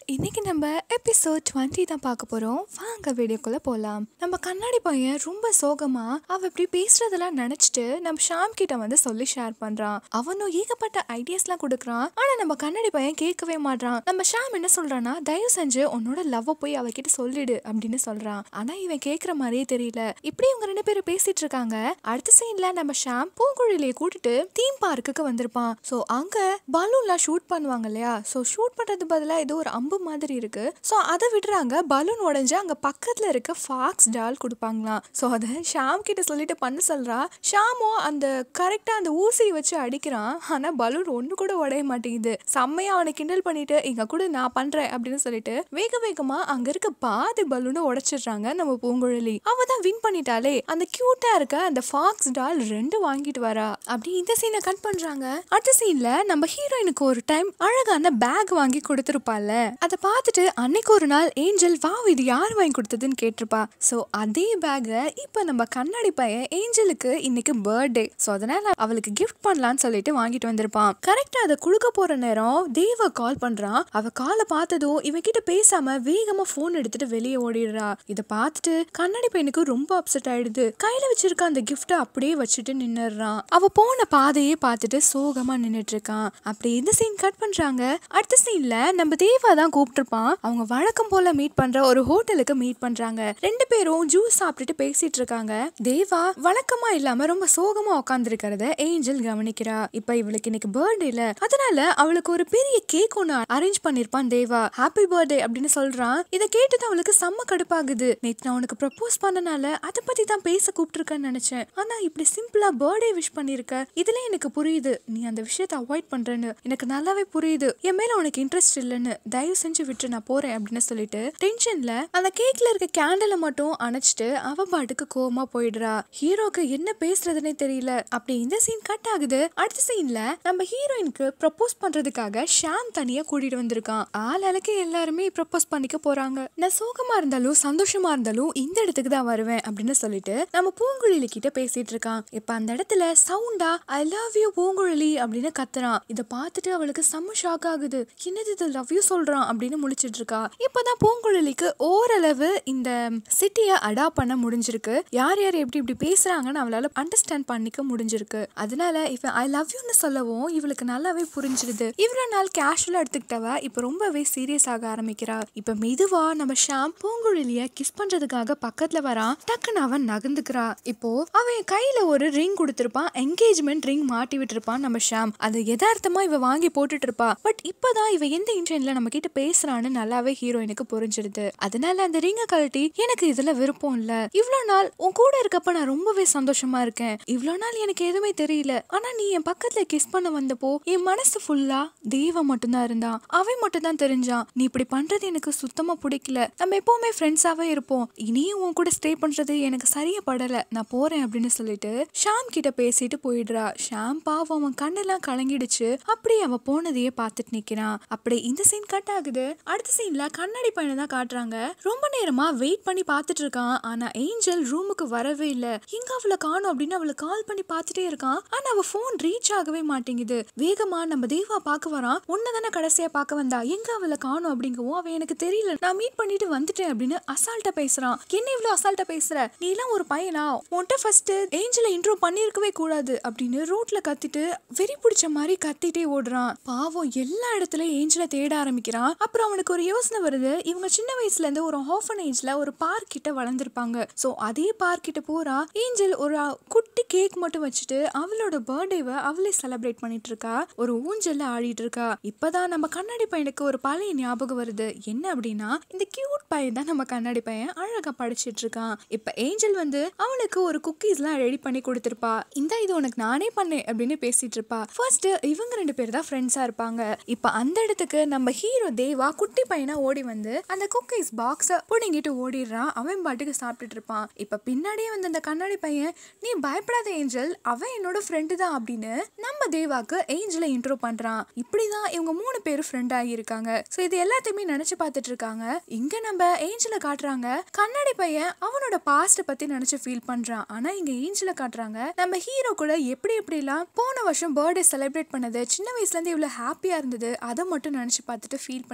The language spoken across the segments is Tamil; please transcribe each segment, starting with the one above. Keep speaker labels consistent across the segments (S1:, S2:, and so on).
S1: இன்னைக்கு நம்ம எபிசோட் டுவெண்ட்டி தான் பார்க்க போறோம் வாங்க வீடியோக்குள்ள போலாம் நம்ம கண்ணாடி பையன் ரொம்ப சோகமா அவ இப்படி பேசுறதெல்லாம் நினைச்சிட்டு நம்ம ஷாம் கிட்ட வந்து சொல்லி ஷேர் பண்றான் அவனும் ஏகப்பட்ட ஐடியாஸ்லாம் கொடுக்குறான் ஆனா நம்ம கண்ணாடி பையன் கேட்கவே மாட்றான் நம்ம ஷாம் என்ன சொல்றான்னா தயவு செஞ்சு உன்னோட லவ்வை போய் அவகிட்ட சொல்லிடு அப்படின்னு சொல்றான் ஆனா இவன் கேக்குற மாதிரியே தெரியல இப்படி இவங்க ரெண்டு பேரும் பேசிட்டு இருக்காங்க அடுத்த சீன்ல நம்ம ஷாம் பூங்குழலியை கூட்டிட்டு தீம் பார்க்குக்கு வந்திருப்பான் சோ அங்க பலூன்லாம் ஷூட் பண்ணுவாங்க இல்லையா சோ ஷூட் பண்றது பதிலா ஏதோ ஒரு அம்பு மாதிரி இருக்கு சோ அதை விடுறாங்க பலூன் உடைஞ்சு அங்க பக்கத்துல இருக்க ஃபாக்ஸ் டால் கொடுப்பாங்களாம் சோ அதை ஷாம் கிட்ட சொல்லிட்டு பண்ண சொல்றா ஷாமும் அந்த கரெக்டா அந்த ஊசியை வச்சு அடிக்கிறான் ஆனா பலூன் ஒண்ணு கூட உடைய மாட்டேங்குது செம்மையா அவனை கிண்டல் பண்ணிட்டு இங்க கூட நான் பண்றேன் அப்படின்னு சொல்லிட்டு வேக வேகமா அங்க இருக்க பாதி பலூனை உடைச்சிடுறாங்க நம்ம பூங்குழலி அவ தான் வின் பண்ணிட்டாலே அந்த கியூட்டா இருக்க அந்த ஃபாக்ஸ் டால் ரெண்டு வாங்கிட்டு வரா அப்படி இந்த சீனை கட் பண்றாங்க அடுத்த சீன்ல நம்ம ஹீரோயினுக்கு ஒரு டைம் அழகான பேக் வாங்கி கொடுத்துருப்பால அதை பார்த்துட்டு அன்னைக்கு ஒரு நாள் ஏஞ்சல் வா இது யார் வாங்கி கொடுத்ததுன்னு கேட்டிருப்பா சோ அதே பேக்கை இப்ப நம்ம கண்ணாடி பையன் ஏஞ்சலுக்கு இன்னைக்கு பர்த்டே சோ அதனால அவளுக்கு கிஃப்ட் பண்ணலாம்னு சொல்லிட்டு வாங்கிட்டு வந்திருப்பான் கரெக்டா அதை கொடுக்க போற நேரம் தேவா கால் பண்றான் அவ காலை பார்த்ததும் இவன் கிட்ட பேசாம வேகமா போன் எடுத்துட்டு வெளியே ஓடிடுறா இதை பார்த்துட்டு கண்ணாடி பையனுக்கு ரொம்ப அப்செட் ஆயிடுது கையில வச்சிருக்க அந்த கிஃப்ட்டை அப்படியே வச்சுட்டு நின்னுறான் அவ போன பாதையே பார்த்துட்டு சோகமா நின்னுட்டு இருக்கான் அப்படி இந்த சீன் கட் பண்றாங்க அடுத்த சீன்ல நம்ம தேவா தான் கூப்பிட்டுருப்பான் அவங்க வழக்கம் போல மீட் பண்ற ஒரு ஹோட்டலுக்கு மீட் பண்றாங்க ரெண்டு பேரும் ஜூஸ் சாப்பிட்டுட்டு பேசிட்டு இருக்காங்க தேவா வழக்கமா இல்லாம ரொம்ப சோகமா உட்கார்ந்து இருக்கிறத ஏஞ்சல் கவனிக்கிறா இப்ப இவளுக்கு இன்னைக்கு பர்த்டேல அதனால அவளுக்கு ஒரு பெரிய கேக் ஒன்னு அரேஞ்ச் பண்ணிருப்பான் தேவா ஹாப்பி பர்த்டே அப்படின்னு சொல்றான் இதை கேட்டது அவளுக்கு செம்ம கடுப்பாகுது நேத்து நான் உனக்கு ப்ரப்போஸ் பண்ணனால அதை பத்தி தான் பேச கூப்பிட்டுருக்கேன்னு நினைச்சேன் ஆனா இப்படி சிம்பிளா பர்த்டே விஷ் பண்ணிருக்க இதுல எனக்கு புரியுது நீ அந்த விஷயத்தை அவாய்ட் பண்றேன்னு எனக்கு நல்லாவே புரியுது என் மேல உனக்கு இன்ட்ரெஸ்ட் இல்லைன்னு தயவு செஞ்சு விட்டு நான் போறேன் அப்படின்னு சொல்லிட்டு டென்ஷன்ல அந்த கேக்ல இருக்க கேண்டலை மட்டும் அணைச்சிட்டு அவ பாட்டுக்கு கோவமா போயிடுறா ஹீரோக்கு என்ன பேசுறதுனே தெரியல அப்படி இந்த சீன் கட் ஆகுது அடுத்த சீன்ல நம்ம ஹீரோயினுக்கு ப்ரப்போஸ் பண்றதுக்காக ஷாம் தனியா கூட்டிட்டு வந்திருக்கான் ஆள் அழகு எல்லாருமே ப்ரப்போஸ் பண்ணிக்க போறாங்க நான் சோகமா இருந்தாலும் சந்தோஷமா இருந்தாலும் இந்த இடத்துக்கு தான் வருவேன் அப்படின்னு சொல்லிட்டு நம்ம பூங்குழலி கிட்ட பேசிட்டு இருக்கான் இப்ப அந்த இடத்துல சவுண்டா ஐ லவ் யூ பூங்குழலி அப்படின்னு கத்துறான் இத பார்த்துட்டு அவளுக்கு செம்ம ஷாக் ஆகுது என்னது இது லவ் யூ சொல்றான் அப்படின்னு முழிச்சிட்டு இருக்கா இப்பதான் பூங்குழலிக்கு ஓரளவு இந்த சிட்டியை அடாப்ட் பண்ண முடிஞ்சிருக்கு யார் யார் எப்படி இப்படி பேசுறாங்கன்னு அவளால அண்டர்ஸ்டாண்ட் பண்ணிக்க முடிஞ்சிருக்கு அதனால இவன் ஐ லவ் யூன்னு சொல்லவும் இவளுக்கு நல்லாவே புரிஞ்சிருது இவ்வளவு நாள் கேஷுவலா எடுத்துக்கிட்டவ இப்ப ரொம்பவே சீரியஸ் ஆக ஆரம்பிக்கிறா இப்ப மெதுவா நம்ம ஷாம் பூங்குழலிய கிஸ் பண்றதுக்காக பக்கத்துல வரான் டக்குன்னு அவன் நகர்ந்துக்கிறா இப்போ அவன் கையில ஒரு ரிங் கொடுத்திருப்பான் என்கேஜ்மெண்ட் ரிங் மாட்டி விட்டுருப்பான் நம்ம ஷாம் அது யதார்த்தமா இவ வாங்கி போட்டுட்டு இருப்பா பட் இப்பதான் இவ எந்த இன்டென்ட்ல நம்ம கிட்ட பேசுறான்னு நல்லாவே ஹீரோயினுக்கு புரிஞ்சிருது அதனால அந்த ரிங்க கழட்டி எனக்கு இதுல விருப்பம் இல்ல இவ்வளவு நாள் உன் கூட இருக்கப்ப நான் ரொம்பவே சந்தோஷமா இருக்கேன் இவ்வளவு நாள் எனக்கு எதுவுமே தெரியல ஆனா நீ என் பக்கத்துல கிஸ் பண்ண வந்தப்போ என் மனசு ஃபுல்லா தேவ மட்டும்தான் இருந்தான் அவன் மட்டும் தான் தெரிஞ்சான் நீ இப்படி பண்றது எனக்கு சுத்தமா பிடிக்கல நம்ம எப்பவுமே ஃப்ரெண்ட்ஸாவே இருப்போம் இனியும் உன் கூட ஸ்டே பண்றது எனக்கு சரியா படல நான் போறேன் அப்படின்னு சொல்லிட்டு ஷாம் கிட்ட பேசிட்டு போயிடுறா ஷாம் பாவம் அவன் கண்ணெல்லாம் கலங்கிடுச்சு அப்படி அவன் போனதையே பார்த்துட்டு நிக்கிறான் அப்படி இந்த சீன் கட் ஆகுது அடுத்த சீன்ல கண்ணாடி பையனை தான் காட்டுறாங்க ரொம்ப நேரமா வெயிட் பண்ணி பார்த்துட்டு இருக்கான் ஆனா ஏஞ்சல் ரூமுக்கு வரவே இல்ல எங்க அவளை காணும் அப்படின்னு அவளை கால் பண்ணி பார்த்துட்டே இருக்கான் ஆனா அவ போன் ரீச் ஆகவே மாட்டேங்குது வேகமா நம்ம தேவா பார்க்க வரான் உன்னதானே கடைசியா பார்க்க வந்தா எங்க அவளை காணும் அப்படிங்கவும் அவன் எனக்கு தெரியல நான் மீட் பண்ணிட்டு வந்துட்டேன் அப்படின்னு அசால்ட்டா பேசுறான் என்ன இவ்வளவு அசால்ட்டா பேசுற நீ எல்லாம் ஒரு பையனா உன்கிட்ட ஃபர்ஸ்ட் ஏஞ்சலை இன்ட்ரோ பண்ணிருக்கவே கூடாது அப்படின்னு ரோட்ல கத்திட்டு வெறி பிடிச்ச மாதிரி கத்திட்டே ஓடுறான் பாவம் எல்லா இடத்துலயும் ஏஞ்சலை தேட ஆரம்பிக்கிறான் அப்புறம் அவனுக்கு ஒரு யோசனை வருது இவங்க சின்ன வயசுல இருந்து ஒரு ஆஃபனேஜ்ல ஒரு பார்க் கிட்ட வளர்ந்துருப்பாங்க சோ அதே பார்க் கிட்ட போறா ஏஞ்சல் ஒரு குட்டி கேக் மட்டும் வச்சுட்டு அவளோட பர்த்டேவை அவளே செலிப்ரேட் பண்ணிட்டு இருக்கா ஒரு ஊஞ்சல்ல ஆடிட்டு இருக்கா இப்பதான் நம்ம கண்ணாடி பையனுக்கு ஒரு பழைய ஞாபகம் வருது என்ன அப்படின்னா இந்த கியூட் பையன் தான் நம்ம கண்ணாடி பையன் அழகா படிச்சிட்டு இருக்கான் இப்ப ஏஞ்சல் வந்து அவனுக்கு ஒரு குக்கீஸ்லாம் ரெடி பண்ணி கொடுத்திருப்பா இந்த இது உனக்கு நானே பண்ணேன் அப்படின்னு பேசிட்டு இருப்பா ஃபர்ஸ்ட் இவங்க ரெண்டு பேர் தான் ஃப்ரெண்ட்ஸா இருப்பாங்க இப்ப அந்த இடத்துக்கு நம்ம ஹீரோ தேவா குட்டி பையனா ஓடி வந்து அந்த குக்கீஸ் பாக்ஸ புடுங்கிட்டு ஓடிடுறான் அவன் பாட்டுக்கு சாப்பிட்டுட்டு இருப்பான் இப்ப பின்னாடியே வந்து அந்த கண்ணாடி பையன் நீ பயப்படாத ஏஞ்சல் அவன் என்னோட ஃப்ரெண்டு தான் அப்படின்னு நம்ம தேவாக்கு ஏஞ்சலை இன்ட்ரோ பண்றான் இப்படிதான் இவங்க மூணு பேரும் ஃப்ரெண்ட் ஆகியிருக்காங்க ஸோ இது எல்லாத்தையுமே நினைச்சு பார்த்துட்டு இருக்காங்க இங்க நம்ம ஏஞ்சலை காட்டுறாங்க கண்ணாடி பையன் அவனோட பாஸ்ட பத்தி நினைச்சு ஃபீல் பண்றான் ஆனா இங்க ஏஞ்சலை காட்டுறாங்க நம்ம ஹீரோ கூட எப்படி எப்படிலாம் போன வருஷம் பர்த்டே செலிப்ரேட் பண்ணது சின்ன வயசுல இருந்து இவ்வளவு ஹாப்பியா இருந்தது அதை மட்டும் நினைச்சு பார்த்துட்டு ஃபீல் பண்ணி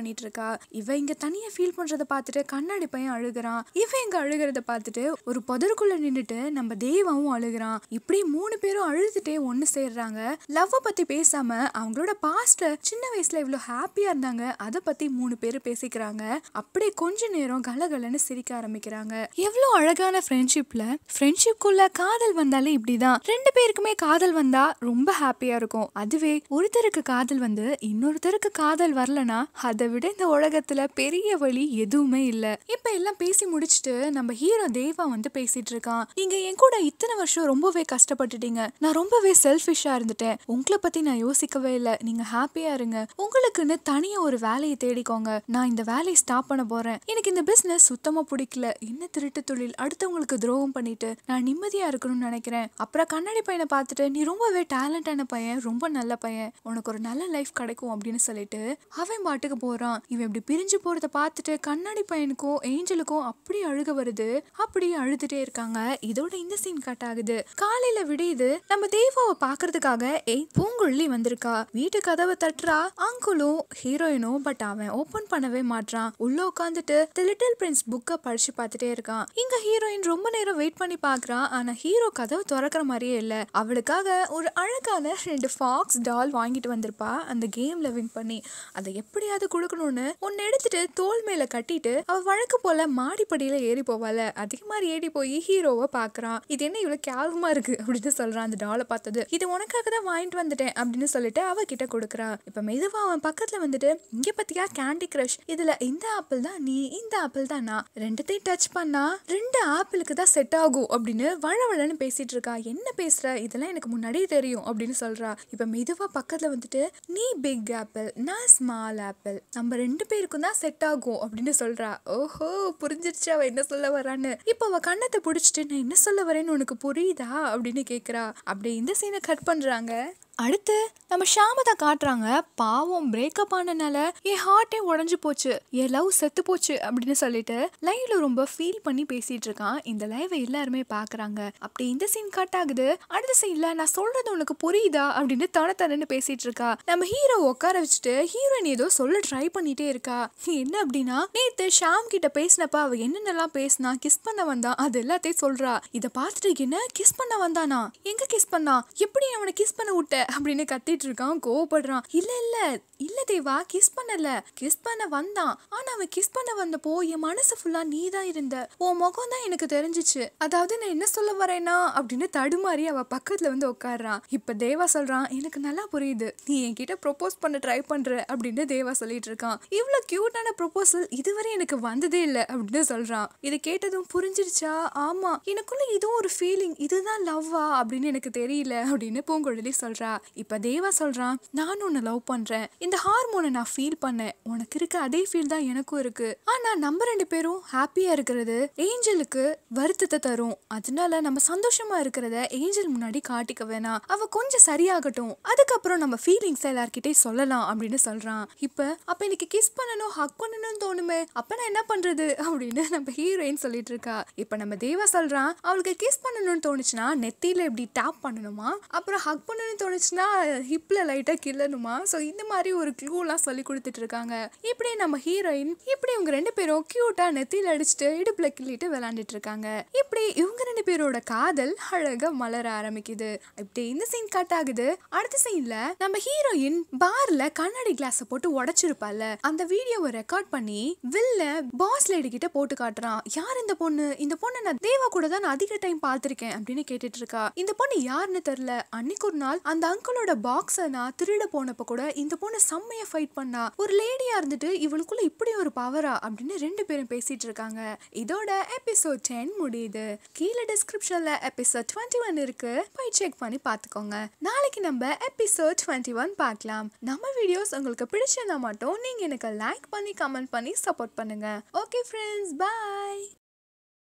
S1: பண்ணிட்டு இருக்கா இவ இங்க தனியா ஃபீல் பண்றத பார்த்துட்டு கண்ணாடி பையன் அழுகுறான் இவன் இங்க அழுகிறத பார்த்துட்டு ஒரு புதருக்குள்ள நின்னுட்டு நம்ம தேவாவும் அழுகுறான் இப்படி மூணு பேரும் அழுதுட்டே ஒண்ணு சேர்றாங்க லவ் பத்தி பேசாம அவங்களோட பாஸ்ட்ல சின்ன வயசுல இவ்வளவு ஹாப்பியா இருந்தாங்க அதை பத்தி மூணு பேரும் பேசிக்கிறாங்க அப்படியே கொஞ்ச நேரம் கலகலன்னு சிரிக்க ஆரம்பிக்கிறாங்க எவ்வளவு அழகான ஃப்ரெண்ட்ஷிப்ல ஃப்ரெண்ட்ஷிப்குள்ள காதல் வந்தாலே இப்படிதான் ரெண்டு பேருக்குமே காதல் வந்தா ரொம்ப ஹாப்பியா இருக்கும் அதுவே ஒருத்தருக்கு காதல் வந்து இன்னொருத்தருக்கு காதல் வரலனா அதை விட இந்த உலகத்துல பெரிய வழி எதுவுமே இல்ல இப்ப எல்லாம் பேசி முடிச்சுட்டு நம்ம ஹீரோ தேவா வந்து பேசிட்டு இருக்கான் நீங்க என் கூட இத்தனை வருஷம் ரொம்பவே கஷ்டப்பட்டுட்டீங்க நான் ரொம்பவே செல்ஃபிஷா இருந்துட்டேன் உங்களை பத்தி நான் யோசிக்கவே இல்லை நீங்க ஹாப்பியா இருங்க உங்களுக்குன்னு தனியா ஒரு வேலையை தேடிக்கோங்க நான் இந்த வேலையை ஸ்டாப் பண்ண போறேன் எனக்கு இந்த பிசினஸ் சுத்தமா பிடிக்கல என்ன திருட்டு தொழில் அடுத்தவங்களுக்கு துரோகம் பண்ணிட்டு நான் நிம்மதியா இருக்கணும்னு நினைக்கிறேன் அப்புறம் கண்ணாடி பையனை பார்த்துட்டு நீ ரொம்பவே டேலண்டான பையன் ரொம்ப நல்ல பையன் உனக்கு ஒரு நல்ல லைஃப் கிடைக்கும் அப்படின்னு சொல்லிட்டு அவன் பாட்டுக்கு போறான் இவன் இப்படி பிரிஞ்சு போறத பார்த்துட்டு கண்ணாடி பையனுக்கும் ஏஞ்சலுக்கும் அப்படி அழுக வருது அப்படி அழுதுட்டே இருக்காங்க இதோட இந்த சீன் கட் ஆகுது காலையில விடியுது நம்ம தேவாவை பாக்குறதுக்காக ஏய் பூங்குழலி வந்திருக்கா வீட்டு கதவை தட்டுறா அங்குலும் ஹீரோயினும் பட் அவன் ஓபன் பண்ணவே மாட்றான் உள்ள உட்காந்துட்டு தி லிட்டில் பிரின்ஸ் புக்கை படிச்சு பார்த்துட்டே இருக்கான் இங்க ஹீரோயின் ரொம்ப நேரம் வெயிட் பண்ணி பாக்குறான் ஆனா ஹீரோ கதவு திறக்கிற மாதிரியே இல்ல அவளுக்காக ஒரு அழகான ரெண்டு ஃபாக்ஸ் டால் வாங்கிட்டு வந்திருப்பா அந்த கேம்ல வின் பண்ணி அதை எப்படியாவது கொடுக்கணும்னு ஒன்னு எடுத்துட்டு தோல் மேல கட்டிட்டு அவ வழக்கு போல மாடிப்படியில ஏறி போவால அதே மாதிரி ஏறி போய் ஹீரோவை பாக்குறான் இது என்ன இவ்வளவு கேவலமா இருக்கு அப்படின்னு சொல்றான் அந்த டாலை பார்த்தது இது உனக்காக தான் வாங்கிட்டு வந்துட்டேன் அப்படின்னு சொல்லிட்டு அவ கிட்ட கொடுக்குறா இப்ப மெதுவா அவன் பக்கத்துல வந்துட்டு இங்க பத்தியா கேண்டி கிரஷ் இதுல இந்த ஆப்பிள் தான் நீ இந்த ஆப்பிள் தான் நான் ரெண்டுத்தையும் டச் பண்ணா ரெண்டு ஆப்பிளுக்கு தான் செட் ஆகும் அப்படின்னு வழவழன்னு பேசிட்டு இருக்கா என்ன பேசுற இதெல்லாம் எனக்கு முன்னாடியே தெரியும் அப்படின்னு சொல்றா இப்ப மெதுவா பக்கத்துல வந்துட்டு நீ பிக் ஆப்பிள் நான் ஸ்மால் ஆப்பிள் நம்ம ரெண்டு பேருக்கும் தான் செட் ஆகும் அப்படின்னு சொல்றா ஓஹோ புரிஞ்சிருச்சு அவ என்ன சொல்ல வரான்னு இப்போ அவ கண்ணத்தை பிடிச்சிட்டு நான் என்ன சொல்ல வரேன்னு உனக்கு புரியுதா அப்படின்னு கேக்குறா அப்படி இந்த சீனை கட் பண்றாங்க அடுத்து நம்ம ஷாமதா காட்டுறாங்க பாவம் பிரேக்கப் ஆனனால என் ஹார்ட்டே உடஞ்சு போச்சு என் லவ் செத்து போச்சு அப்படின்னு சொல்லிட்டு லைவ்ல ரொம்ப ஃபீல் பண்ணி பேசிட்டு இருக்கான் இந்த லைவை எல்லாருமே பாக்குறாங்க அப்படி இந்த சீன் கட் ஆகுது அடுத்த சீன்ல நான் சொல்றது உனக்கு புரியுதா அப்படின்னு தன தனன்னு பேசிட்டு இருக்கா நம்ம ஹீரோ உட்கார வச்சுட்டு ஹீரோயின் ஏதோ சொல்ல ட்ரை பண்ணிட்டே இருக்கா என்ன அப்படின்னா நேத்து ஷாம் கிட்ட பேசினப்ப அவ என்னென்னலாம் பேசினா கிஸ் பண்ண வந்தா அது எல்லாத்தையும் சொல்றா இத பார்த்துட்டு என்ன கிஸ் பண்ண வந்தானா எங்க கிஸ் பண்ணா எப்படி அவனை கிஸ் பண்ண விட்ட அப்படின்னு கத்திட்டு இருக்கான் கோவப்படுறான் இல்ல இல்ல இல்ல தேவா கிஸ் பண்ணல கிஸ் பண்ண வந்தான் ஆனா அவன் கிஸ் பண்ண வந்தப்போ என் மனசு ஃபுல்லா நீ தான் இருந்த உன் முகம் தான் எனக்கு தெரிஞ்சிச்சு அதாவது நான் என்ன சொல்ல வரேனா அப்படின்னு தடுமாறி அவ பக்கத்துல வந்து உட்காடுறான் இப்ப தேவா சொல்றான் எனக்கு நல்லா புரியுது நீ என்கிட்ட ப்ரொபோஸ் பண்ண ட்ரை பண்ற அப்படின்னு தேவா சொல்லிட்டு இருக்கான் இவ்வளவு கியூட்டான ப்ரொபோசல் இதுவரை எனக்கு வந்ததே இல்லை அப்படின்னு சொல்றான் இது கேட்டதும் புரிஞ்சிருச்சா ஆமா எனக்குள்ள இதுவும் ஒரு ஃபீலிங் இதுதான் லவ்வா அப்படின்னு எனக்கு தெரியல அப்படின்னு பூங்குழலி சொல்றா இப்ப தேவா சொல்றான் நானும் உன்னை லவ் பண்றேன் இந்த ஹார்மோனை நான் ஃபீல் பண்ணேன் உனக்கு இருக்க அதே ஃபீல் தான் எனக்கும் இருக்கு ஆனா நம்ம ரெண்டு பேரும் ஹாப்பியா இருக்கிறது ஏஞ்சலுக்கு வருத்தத்தை தரும் அதனால நம்ம சந்தோஷமா இருக்கிறத ஏஞ்சல் முன்னாடி காட்டிக்க வேணாம் அவ கொஞ்சம் சரியாகட்டும் அதுக்கப்புறம் நம்ம ஃபீலிங்ஸ் எல்லார்கிட்டயும் சொல்லலாம் அப்படின்னு சொல்றான் இப்ப அப்ப எனக்கு கிஸ் பண்ணணும் ஹக் பண்ணணும்னு தோணுமே அப்ப நான் என்ன பண்றது அப்படின்னு நம்ம ஹீரோயின் சொல்லிட்டு இருக்கா இப்ப நம்ம தேவா சொல்றான் அவளுக்கு கிஸ் பண்ணணும்னு தோணுச்சுன்னா நெத்தியில இப்படி டேப் பண்ணணுமா அப்புறம் ஹக் பண்ணணும்னு தோணுச்சுன்னா ஹிப்ல லைட்டா கிள்ளணுமா ஸோ இந்த மாதிரி ஒரு க்ளூலாம் சொல்லி கொடுத்துட்டு இருக்காங்க இப்படி நம்ம ஹீரோயின் இப்படி இவங்க ரெண்டு பேரும் கியூட்டா நெத்தியில அடிச்சுட்டு இடுப்புல கிள்ளிட்டு விளையாண்டுட்டு இருக்காங்க இப்படி இவங்க ரெண்டு பேரோட காதல் அழகா மலர ஆரம்பிக்குது இப்படி இந்த சீன் கட் ஆகுது அடுத்த சீன்ல நம்ம ஹீரோயின் பார்ல கண்ணாடி கிளாஸ போட்டு உடைச்சிருப்பால அந்த வீடியோவை ரெக்கார்ட் பண்ணி வில்ல பாஸ் லேடி கிட்ட போட்டு காட்டுறான் யார் இந்த பொண்ணு இந்த பொண்ணை நான் தேவா கூட தான் நான் அதிக டைம் பார்த்திருக்கேன் அப்படின்னு கேட்டுட்டு இருக்கா இந்த பொண்ணு யாருன்னு தெரியல அன்னைக்கு ஒரு நாள் அந்த அங்கிளோட பாக்ஸை நான் திருட போனப்ப கூட இந்த பொண்ணு செம்மையா ஃபைட் பண்ணா ஒரு லேடியா இருந்துட்டு இவளுக்குள்ள இப்படி ஒரு பவரா அப்படின்னு ரெண்டு பேரும் பேசிட்டு இருக்காங்க இதோட எபிசோட் டென் முடியுது கீழே டிஸ்கிரிப்ஷன்ல எபிசோட் டுவெண்ட்டி ஒன் இருக்கு போய் செக் பண்ணி பார்த்துக்கோங்க நாளைக்கு நம்ம எபிசோட் டுவெண்ட்டி ஒன் பார்க்கலாம் நம்ம வீடியோஸ் உங்களுக்கு பிடிச்சிருந்தா மட்டும் நீங்க எனக்கு லைக் பண்ணி கமெண்ட் பண்ணி சப்போர்ட் பண்ணுங்க ஓகே ஃப்ரெண்ட்ஸ் பாய்